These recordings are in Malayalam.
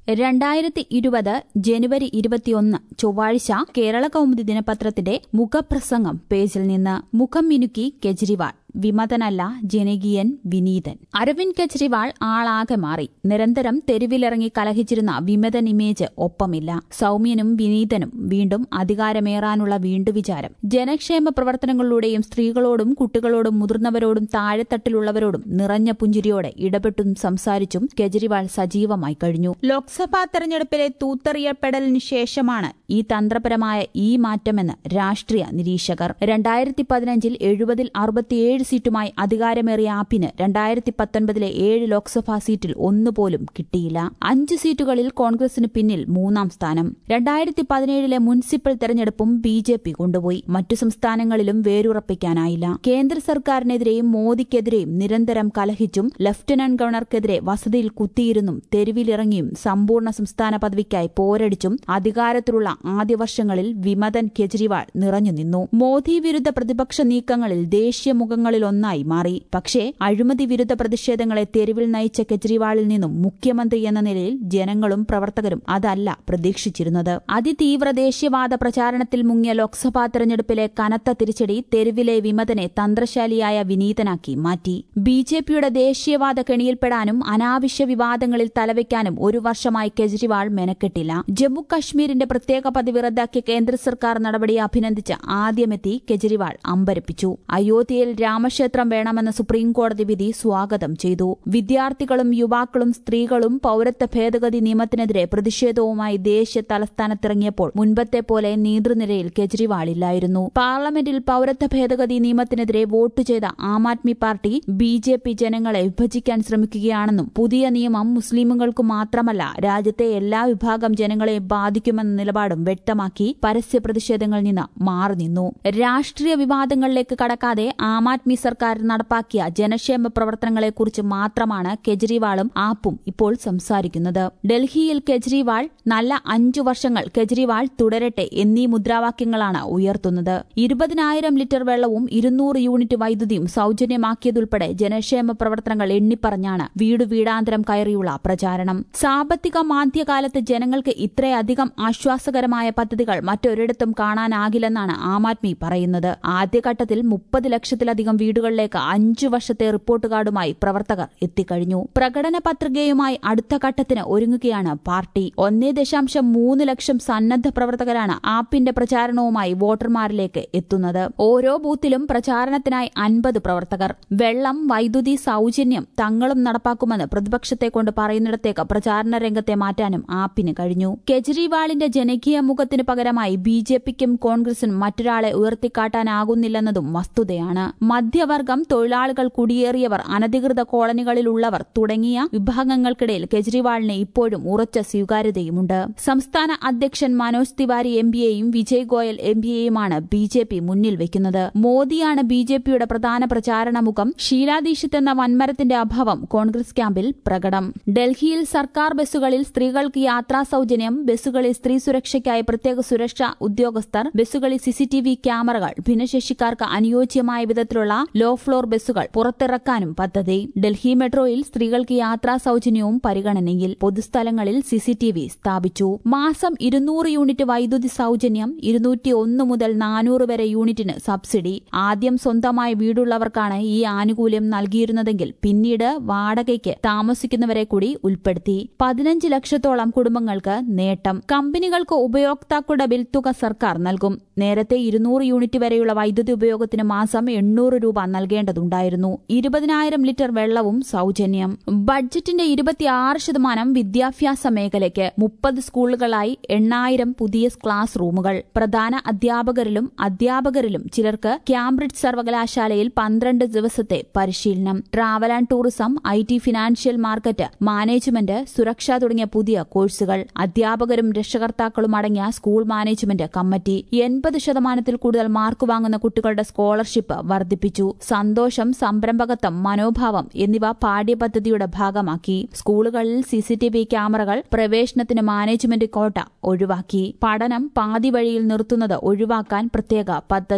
രണ്ടായിരത്തി ഇരുപത് ജനുവരി ഇരുപത്തിയൊന്ന് ചൊവ്വാഴ്ച കേരള കൗമുദി ദിനപത്രത്തിന്റെ മുഖപ്രസംഗം പേജിൽ നിന്ന് മുഖം മിനുക്കി കെജ്രിവാൾ വിമതനല്ല ജനകീയൻ വിനീതൻ അരവിന്ദ് കെജ്രിവാൾ ആളാകെ മാറി നിരന്തരം തെരുവിലിറങ്ങി കലഹിച്ചിരുന്ന വിമതൻ ഇമേജ് ഒപ്പമില്ല സൌമ്യനും വിനീതനും വീണ്ടും അധികാരമേറാനുള്ള വീണ്ടുവിചാരം ജനക്ഷേമ പ്രവർത്തനങ്ങളിലൂടെയും സ്ത്രീകളോടും കുട്ടികളോടും മുതിർന്നവരോടും താഴെത്തട്ടിലുള്ളവരോടും നിറഞ്ഞ പുഞ്ചിരിയോടെ ഇടപെട്ടും സംസാരിച്ചും കെജ്രിവാൾ സജീവമായി കഴിഞ്ഞു ലോക്സഭാ തെരഞ്ഞെടുപ്പിലെ തൂത്തെറിയപ്പെടലിന് ശേഷമാണ് ഈ തന്ത്രപരമായ ഈ മാറ്റമെന്ന് രാഷ്ട്രീയ നിരീക്ഷകർ രണ്ടായിരത്തി പതിനഞ്ചിൽ എഴുപതിൽ അറുപത്തിയേഴ് സീറ്റുമായി അധികാരമേറിയ ആപ്പിന് രണ്ടായിരത്തി പത്തൊൻപതിലെ ഏഴ് ലോക്സഭാ സീറ്റിൽ ഒന്നുപോലും കിട്ടിയില്ല അഞ്ച് സീറ്റുകളിൽ കോൺഗ്രസിന് പിന്നിൽ മൂന്നാം സ്ഥാനം രണ്ടായിരത്തി പതിനേഴിലെ മുനിസിപ്പൽ തെരഞ്ഞെടുപ്പും ബി ജെ പി കൊണ്ടുപോയി മറ്റു സംസ്ഥാനങ്ങളിലും വേരുറപ്പിക്കാനായില്ല കേന്ദ്ര സർക്കാരിനെതിരെയും മോദിക്കെതിരെയും നിരന്തരം കലഹിച്ചും ലഫ്റ്റനന്റ് ഗവർണർക്കെതിരെ വസതിയിൽ കുത്തിയിരുന്നും തെരുവിലിറങ്ങിയും സമ്പൂർണ്ണ സംസ്ഥാന പദവിക്കായി പോരടിച്ചും അധികാരത്തിലുള്ള ആദ്യ വർഷങ്ങളിൽ വിമതൻ കെജ്രിവാൾ നിറഞ്ഞുനിന്നു മോദി വിരുദ്ധ പ്രതിപക്ഷ നീക്കങ്ങളിൽ ദേശീയ മുഖങ്ങളിലൊന്നായി മാറി പക്ഷേ അഴിമതി വിരുദ്ധ പ്രതിഷേധങ്ങളെ തെരുവിൽ നയിച്ച കെജ്രിവാളിൽ നിന്നും മുഖ്യമന്ത്രി എന്ന നിലയിൽ ജനങ്ങളും പ്രവർത്തകരും അതല്ല പ്രതീക്ഷിച്ചിരുന്നത് അതിതീവ്ര ദേശീയവാദ പ്രചാരണത്തിൽ മുങ്ങിയ ലോക്സഭാ തെരഞ്ഞെടുപ്പിലെ കനത്ത തിരിച്ചടി തെരുവിലെ വിമതനെ തന്ത്രശാലിയായ വിനീതനാക്കി മാറ്റി ബി ജെ പിയുടെ ദേശീയവാദ കെണിയിൽപ്പെടാനും അനാവശ്യ വിവാദങ്ങളിൽ തലവെക്കാനും ഒരു വർഷമായി കെജ്രിവാൾ മെനക്കെട്ടില്ല ജമ്മു കശ്മീരിന്റെ പ്രത്യേക പദവി റദ്ദാക്കിയ കേന്ദ്ര സർക്കാർ നടപടിയെ അഭിനന്ദിച്ച് ആദ്യമെത്തി കെജ്രിവാൾ അമ്പരപ്പിച്ചു അയോധ്യയിൽ രാമക്ഷേത്രം വേണമെന്ന സുപ്രീംകോടതി വിധി സ്വാഗതം ചെയ്തു വിദ്യാർത്ഥികളും യുവാക്കളും സ്ത്രീകളും പൌരത്വ ഭേദഗതി നിയമത്തിനെതിരെ പ്രതിഷേധവുമായി ദേശീയ തലസ്ഥാനത്തിറങ്ങിയപ്പോൾ മുൻപത്തെ പോലെ നേതൃനിരയിൽ കെജ്രിവാളില്ലായിരുന്നു പാർലമെന്റിൽ പൌരത്വ ഭേദഗതി നിയമത്തിനെതിരെ വോട്ട് ചെയ്ത Aam Aadmi party B J P ജനങ്ങളെ വിഭജിക്കാൻ ശ്രമിക്കുകയാണെന്നും പുതിയ നിയമം മുസ്ലിമുകൾക്ക് മാത്രമല്ല രാജ്യത്തെ എല്ലാ വിഭാഗം ജനങ്ങളെ ബാധിക്കുമെന്ന നിലപാടും വ്യക്തമാക്കി പരസ്യ പ്രതിഷേധങ്ങളിൽ നിന്ന് മാറി നിന്നു രാഷ്ട്രീയ വിവാദങ്ങളിലേക്ക് കടക്കാതെ ആം ആദ്മി സർക്കാർ നടപ്പാക്കിയ ജനക്ഷേമ പ്രവർത്തനങ്ങളെക്കുറിച്ച് മാത്രമാണ് കെജ്രിവാളും ആപ്പും ഇപ്പോൾ സംസാരിക്കുന്നത് ഡൽഹിയിൽ കെജ്രിവാൾ നല്ല അഞ്ചു വർഷങ്ങൾ കെജ്രിവാൾ തുടരട്ടെ എന്നീ മുദ്രാവാക്യങ്ങളാണ് ഉയർത്തുന്നത് ഇരുപതിനായിരം ലിറ്റർ വെള്ളവും ഇരുന്നൂറ് യൂണിറ്റ് വൈദ്യുതിയും സൌജന്യമാക്കിയതുൾപ്പെടെ ജനക്ഷേമ പ്രവർത്തനങ്ങൾ എണ്ണിപ്പറഞ്ഞാണ് വീടു വീടാന്തരം കയറിയുള്ള പ്രചാരണം സാമ്പത്തിക മാന്ദ്യകാലത്ത് ജനങ്ങൾക്ക് ഇത്രയധികം ആശ്വാസകരമായ പദ്ധതികൾ മറ്റൊരിടത്തും കാണാനാകില്ലെന്നാണ് ആം ആദ്മി പറയുന്നത് ആദ്യഘട്ടത്തിൽ മുപ്പത് ലക്ഷത്തിലധികം വീടുകളിലേക്ക് അഞ്ചു വർഷത്തെ റിപ്പോർട്ട് കാർഡുമായി പ്രവർത്തകർ എത്തിക്കഴിഞ്ഞു പ്രകടന പത്രികയുമായി അടുത്ത ഘട്ടത്തിന് ഒരുങ്ങുകയാണ് പാർട്ടി ഒന്നേ ദശാംശം മൂന്ന് ലക്ഷം സന്നദ്ധ പ്രവർത്തകരാണ് ആപ്പിന്റെ പ്രചാരണവുമായി വോട്ടർമാരിലേക്ക് എത്തുന്നത് ഓരോ ബൂത്തിലും പ്രചാരണത്തിനായി അൻപത് പ്രവർത്തകർ വെള്ളം വൈദ്യുതി സൌജന്യം തങ്ങളും നടപ്പാക്കുമെന്ന് പ്രതിപക്ഷത്തെ കൊണ്ട് പറയുന്നിടത്തേക്ക് പ്രചാരണ രംഗത്തെ മാറ്റാനും ആപ്പിന് കഴിഞ്ഞു കെജ്രിവാളിന്റെ ജനകീയ മുഖത്തിന് പകരമായി ബി ജെ പിക്കും കോൺഗ്രസിനും മറ്റൊരാളെ ഉയർത്തിക്കാട്ടാനാകുന്നില്ലെന്നതും വസ്തുതയാണ് മധ്യവർഗം തൊഴിലാളികൾ കുടിയേറിയവർ അനധികൃത കോളനികളിലുള്ളവർ തുടങ്ങിയ വിഭാഗങ്ങൾക്കിടയിൽ കെജ്രിവാളിന് ഇപ്പോഴും ഉറച്ച സ്വീകാര്യതയുമുണ്ട് സംസ്ഥാന അധ്യക്ഷൻ മനോജ് തിവാരി എം പിയെയും വിജയ് ഗോയൽ എം പിയെയുമാണ് ബി ജെ പി മുന്നിൽ വയ്ക്കുന്നത് മോദിയാണ് ബി ജെ പിയുടെ പ്രധാന പ്രചാരണ മുഖം ഷീലാദീക്ഷിത് എന്ന വൻമരത്തിന്റെ അഭാവം കോൺഗ്രസ് ക്യാമ്പിൽ പ്രകടം ഡൽഹിയിൽ സർക്കാർ ബസ്സുകളിൽ സ്ത്രീകൾക്ക് യാത്രാ സൌജന്യം ബസ്സുകളിൽ സ്ത്രീ സുരക്ഷയ്ക്കായി പ്രത്യേക സുരക്ഷാ ഉദ്യോഗസ്ഥർ ബസ്സുകളിൽ സിസിടിവി ക്യാമറകൾ ഭിന്നശേഷിക്കാർക്ക് അനുയോജ്യമായ വിധത്തിലുള്ള ലോ ഫ്ലോർ ബസ്സുകൾ പുറത്തിറക്കാനും പദ്ധതി ഡൽഹി മെട്രോയിൽ സ്ത്രീകൾക്ക് യാത്രാ സൌജന്യവും പരിഗണനയിൽ പൊതുസ്ഥലങ്ങളിൽ സിസിടിവി സ്ഥാപിച്ചു മാസം ഇരുന്നൂറ് യൂണിറ്റ് വൈദ്യുതി സൌജന്യം ഇരുന്നൂറ്റി ഒന്ന് മുതൽ നാനൂറ് വരെ യൂണിറ്റിന് സബ്സിഡി ആദ്യം സ്വന്തമായി വീടുള്ളവർക്കാണ് ഈ ആനുകൂല്യം നൽകിയിരുന്നതെങ്കിൽ പിന്നീട് വാടകയ്ക്ക് താമസിക്കുന്നവരെ കൂടി ഉൾപ്പെടുത്തി പതിനഞ്ച് ലക്ഷത്തോളം കുടുംബങ്ങൾക്ക് നേട്ടം കമ്പനികൾക്ക് ഉപയോക്താക്കളുടെ ബിൽ തുക സർക്കാർ നൽകും നേരത്തെ ഇരുന്നൂറ് യൂണിറ്റ് വരെയുള്ള വൈദ്യുതി ഉപയോഗത്തിന് മാസം എണ്ണൂറ് രൂപ നൽകേണ്ടതുണ്ടായിരുന്നു ഇരുപതിനായിരം ലിറ്റർ വെള്ളവും സൌജന്യം ബഡ്ജറ്റിന്റെ ഇരുപത്തിയാറ് ശതമാനം വിദ്യാഭ്യാസ മേഖലയ്ക്ക് മുപ്പത് സ്കൂളുകളായി എണ്ണായിരം പുതിയ ക്ലാസ് റൂമുകൾ പ്രധാന അധ്യാപകരിലും അധ്യാപകരിലും ചിലർക്ക് ക്യാംബ്രിഡ്ജ് സർവകലാശാലയിൽ പന്ത്രണ്ട് ദിവസത്തെ പരിശീലനം travel and tourism I T financial market management സുരക്ഷ തുടങ്ങിയ പുതിയ കോഴ്സുകൾ അധ്യാപകരും രക്ഷകർത്താക്കളും അടങ്ങിയ സ്കൂൾ മാനേജ്മെന്റ് കമ്മിറ്റി എൺപത് ശതമാനത്തിൽ കൂടുതൽ മാർക്ക് വാങ്ങുന്ന കുട്ടികളുടെ സ്കോളർഷിപ്പ് വർദ്ധിപ്പിച്ചു സന്തോഷം സംരംഭകത്വം മനോഭാവം എന്നിവ പാഠ്യപദ്ധതിയുടെ ഭാഗമാക്കി സ്കൂളുകളിൽ സിസിടിവി ക്യാമറകൾ പ്രവേശനത്തിന് മാനേജ്മെന്റ് കോട്ട ഒഴിവാക്കി പഠനം പാതി വഴിയിൽ നിർത്തുന്നത് ഒഴിവാക്കാൻ പ്രത്യേക പദ്ധതി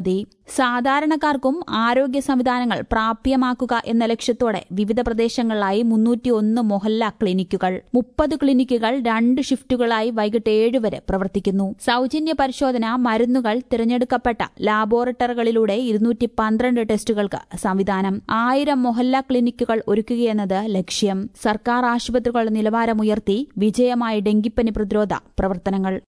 സാധാരണക്കാർക്കും ആരോഗ്യ സംവിധാനങ്ങൾ പ്രാപ്യമാക്കുക എന്ന ലക്ഷ്യത്തോടെ വിവിധ പ്രദേശങ്ങളിലായി മുന്നൂറ്റിയൊന്ന് മൊഹല്ല ക്ലിനിക്കുകൾ മുപ്പത് ക്ലിനിക്കുകൾ രണ്ട് ഷിഫ്റ്റുകളായി വൈകിട്ട് ഏഴ് വരെ പ്രവർത്തിക്കുന്നു സൌജന്യ പരിശോധന മരുന്നുകൾ തിരഞ്ഞെടുക്കപ്പെട്ട ലാബോറട്ടറികളിലൂടെ ഇരുന്നൂറ്റി പന്ത്രണ്ട് ടെസ്റ്റുകൾക്ക് സംവിധാനം ആയിരം മൊഹല്ല ക്ലിനിക്കുകൾ ഒരുക്കുകയെന്നത് ലക്ഷ്യം സർക്കാർ ആശുപത്രികളുടെ നിലവാരമുയർത്തി വിജയമായ ഡെങ്കിപ്പനി പ്രതിരോധ പ്രവർത്തനങ്ങൾ